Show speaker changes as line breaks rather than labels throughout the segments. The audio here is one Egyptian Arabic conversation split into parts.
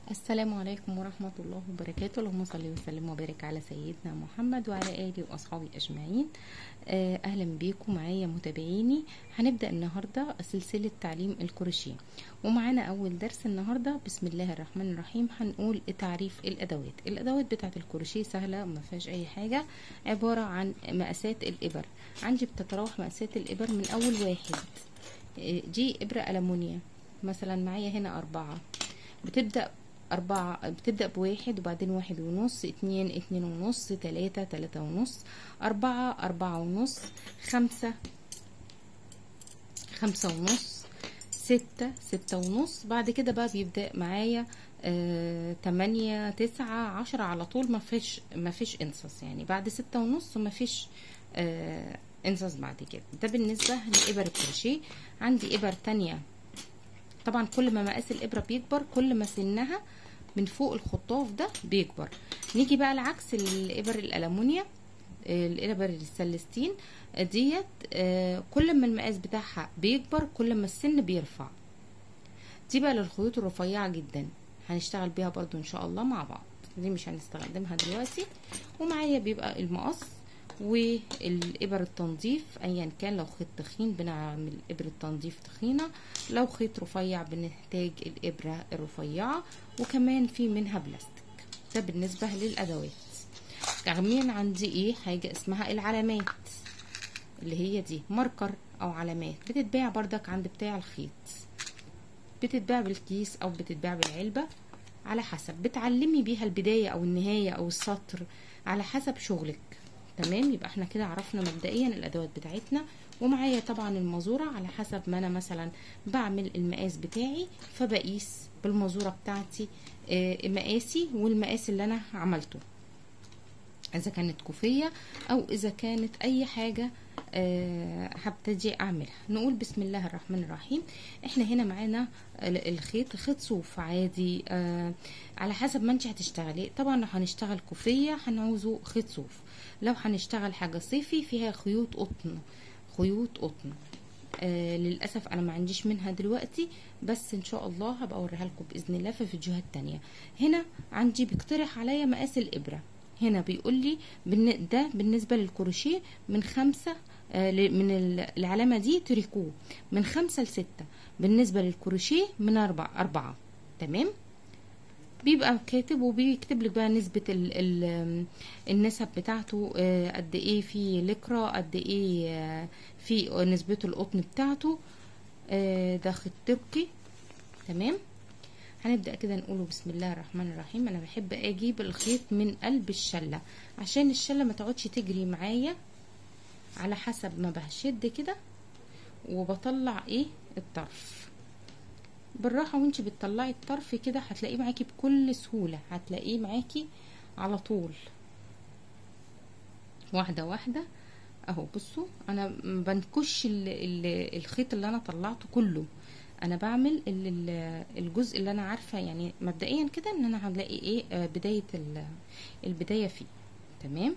السلام عليكم ورحمة الله وبركاته اللهم صل وسلم وبارك على سيدنا محمد وعلى آله وأصحابه أجمعين آه، أهلا بيكم معايا متابعيني هنبدأ النهاردة سلسلة تعليم الكروشيه ومعانا أول درس النهاردة بسم الله الرحمن الرحيم هنقول تعريف الأدوات الأدوات بتاعة الكروشيه سهلة ما فيهاش أي حاجة عبارة عن مقاسات الإبر عندي بتتراوح مقاسات الإبر من أول واحد آه، دي إبرة ألمونيا مثلا معايا هنا أربعة بتبدأ أربعة بتبدأ بواحد وبعدين واحد ونص اتنين اتنين ونص تلاتة تلاتة ونص أربعة أربعة ونص خمسة خمسة ونص ستة ستة ونص بعد كده بقى بيبدأ معايا آه تمانية تسعة عشرة على طول مفيش مفيش انصص يعني بعد ستة ونص مفيش آه انصص بعد كده ده بالنسبة لإبر الكروشيه عندي إبر تانية طبعا كل ما مقاس الإبرة بيكبر كل ما سنها من فوق الخطاف ده بيكبر نيجي بقى العكس الإبر الألمونيا الإبر السلستين ديت كل ما المقاس بتاعها بيكبر كل ما السن بيرفع دي بقى للخيوط الرفيعة جدا هنشتغل بيها برضو ان شاء الله مع بعض دي مش هنستخدمها دلوقتي ومعايا بيبقى المقص والإبر التنظيف أيا كان لو خيط تخين بنعمل إبرة تنظيف تخينة لو خيط رفيع بنحتاج الإبرة الرفيعة وكمان في منها بلاستيك ده بالنسبة للأدوات كمان عندي إيه حاجة اسمها العلامات اللي هي دي ماركر أو علامات بتتباع بردك عند بتاع الخيط بتتباع بالكيس أو بتتباع بالعلبة على حسب بتعلمي بيها البداية أو النهاية أو السطر على حسب شغلك تمام يبقى احنا كده عرفنا مبدئيا الادوات بتاعتنا ومعايا طبعا المازوره على حسب ما انا مثلا بعمل المقاس بتاعي فبقيس بالمازوره بتاعتي اه مقاسي والمقاس اللي انا عملته اذا كانت كوفيه او اذا كانت اي حاجه أه هبتدي اعملها نقول بسم الله الرحمن الرحيم احنا هنا معانا الخيط خيط صوف عادي أه على حسب ما انت هتشتغلي طبعا لو هنشتغل كوفيه هنعوزه خيط صوف لو هنشتغل حاجه صيفي فيها خيوط قطن خيوط قطن آه للاسف انا ما عنديش منها دلوقتي بس ان شاء الله هبقى اوريها لكم باذن الله في فيديوهات تانية هنا عندي بيقترح عليا مقاس الابره هنا بيقول لي ده بالنسبه للكروشيه من خمسة آه من العلامه دي تريكو من خمسة لستة بالنسبه للكروشيه من أربعة أربعة تمام بيبقى كاتب وبيكتب لك بقى نسبة ال ال النسب بتاعته قد ايه في لكرة قد ايه في نسبته القطن بتاعته ده خيط تركي تمام هنبدأ كده نقوله بسم الله الرحمن الرحيم انا بحب اجيب الخيط من قلب الشلة عشان الشلة ما تقعدش تجري معايا على حسب ما بشد كده وبطلع ايه الطرف بالراحة وانت بتطلعي الطرف كده هتلاقيه معاكي بكل سهولة هتلاقيه معاكي على طول واحدة واحدة اهو بصوا انا بنكش ال ال الخيط اللي انا طلعته كله انا بعمل ال الجزء اللي انا عارفة يعني مبدئيا كده ان انا هنلاقي ايه بداية البداية فيه تمام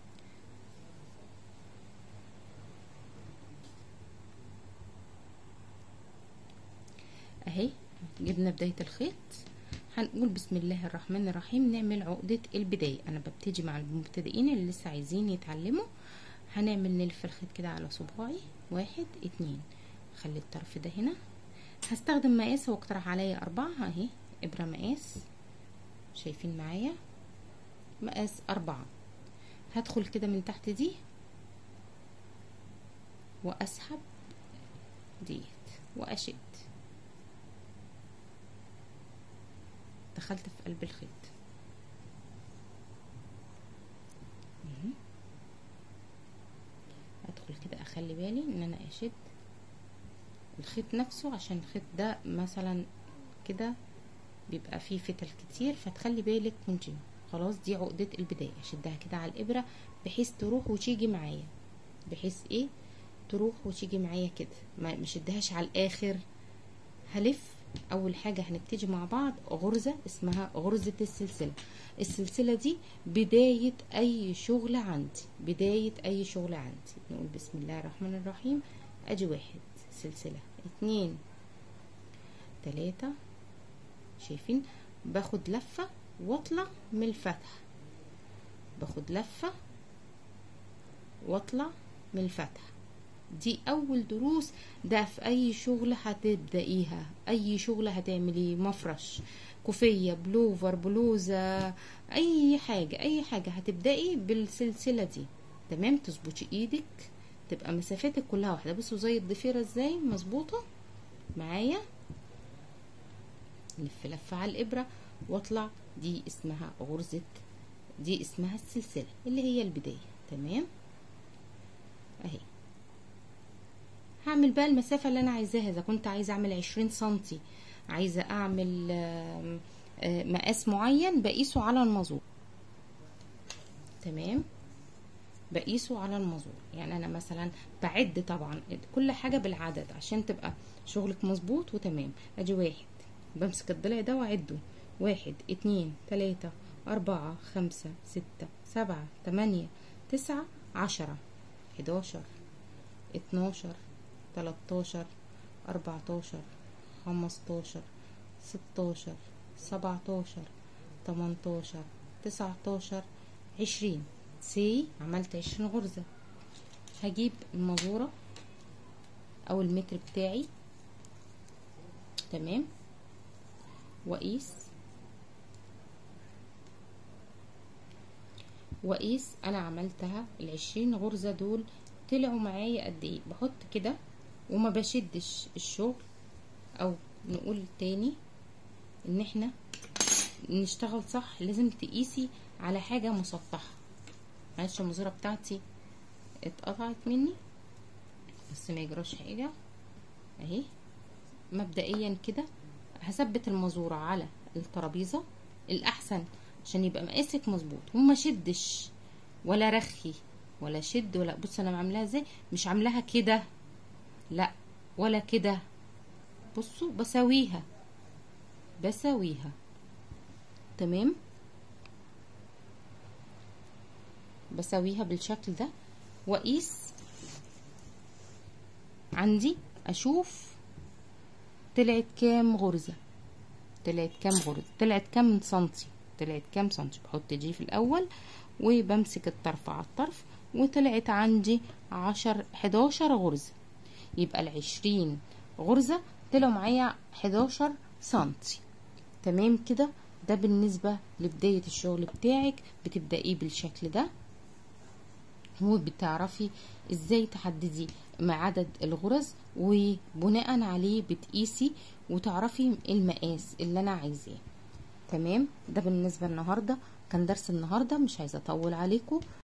اهي جبنا بداية الخيط هنقول بسم الله الرحمن الرحيم نعمل عقدة البداية انا ببتدي مع المبتدئين اللي لسه عايزين يتعلموا هنعمل نلف الخيط كده على صباعي واحد اتنين خلي الطرف ده هنا هستخدم مقاس هو اقترح عليا اربعة اهي ابرة مقاس شايفين معايا مقاس اربعة هدخل كده من تحت دي واسحب ديت واشد دخلت في قلب الخيط ادخل كده اخلي بالي ان انا اشد الخيط نفسه عشان الخيط ده مثلا كده بيبقى فيه فتل كتير فتخلي بالك من دي خلاص دي عقدة البداية اشدها كده على الابرة بحيث تروح وتيجي معايا بحيث ايه تروح وتيجي معايا كده ما مشدهاش على الاخر هلف اول حاجة هنبتدي مع بعض غرزة اسمها غرزة السلسلة السلسلة دي بداية اي شغل عندي بداية اي شغل عندي نقول بسم الله الرحمن الرحيم ادي واحد سلسلة اتنين تلاتة شايفين باخد لفة واطلع من الفتح باخد لفة واطلع من الفتح دي اول دروس ده في اي شغل هتبدأيها اي شغل هتعمليه مفرش كوفية بلوفر بلوزة اي حاجة اي حاجة هتبدأي بالسلسلة دي تمام تظبطي ايدك تبقى مسافاتك كلها واحدة بصوا زي الضفيرة ازاي مظبوطة معايا لف لفة على الابرة واطلع دي اسمها غرزة دي اسمها السلسلة اللي هي البداية تمام اهي هعمل بقى المسافة اللي انا عايزاها اذا كنت عايزة اعمل عشرين سنتي عايزة اعمل آم، آه، مقاس معين بقيسه على المازور تمام بقيسه على المازور يعني انا مثلا بعد طبعا كل حاجة بالعدد عشان تبقى شغلك مظبوط وتمام ادي واحد بمسك الضلع ده واعده واحد اتنين تلاتة اربعة خمسة ستة سبعة تمانية تسعة عشرة حداشر اتناشر تلاتاشر اربعتاشر خمستاشر ستاشر سبعتاشر تمنتاشر تسعتاشر عشرين سي عملت عشرين غرزة هجيب المازورة او المتر بتاعي تمام واقيس واقيس انا عملتها العشرين غرزة دول طلعوا معايا قد ايه بحط كده وما بشدش الشغل او نقول تاني ان احنا نشتغل صح لازم تقيسي على حاجة مسطحة معلش المزورة بتاعتي اتقطعت مني بس ما يجراش حاجة اهي مبدئيا كده هثبت المزورة على الترابيزة الأحسن عشان يبقى مقاسك مظبوط وما شدش ولا رخي ولا شد ولا بص انا عاملاها ازاي مش عاملاها كده لا ولا كده بصوا بساويها بساويها تمام بساويها بالشكل ده واقيس عندي اشوف طلعت كام غرزة طلعت كام غرزة طلعت كام سنتي طلعت كام سنتي بحط دي في الاول وبمسك الطرف على الطرف وطلعت عندي عشر حداشر غرزة يبقى العشرين غرزة طلعوا معايا حداشر سنتي تمام كده ده بالنسبة لبداية الشغل بتاعك بتبدأيه بالشكل ده وبتعرفي ازاي تحددي مع عدد الغرز وبناء عليه بتقيسي وتعرفي المقاس اللي انا عايزاه تمام ده بالنسبة النهاردة كان درس النهاردة مش عايزة اطول عليكم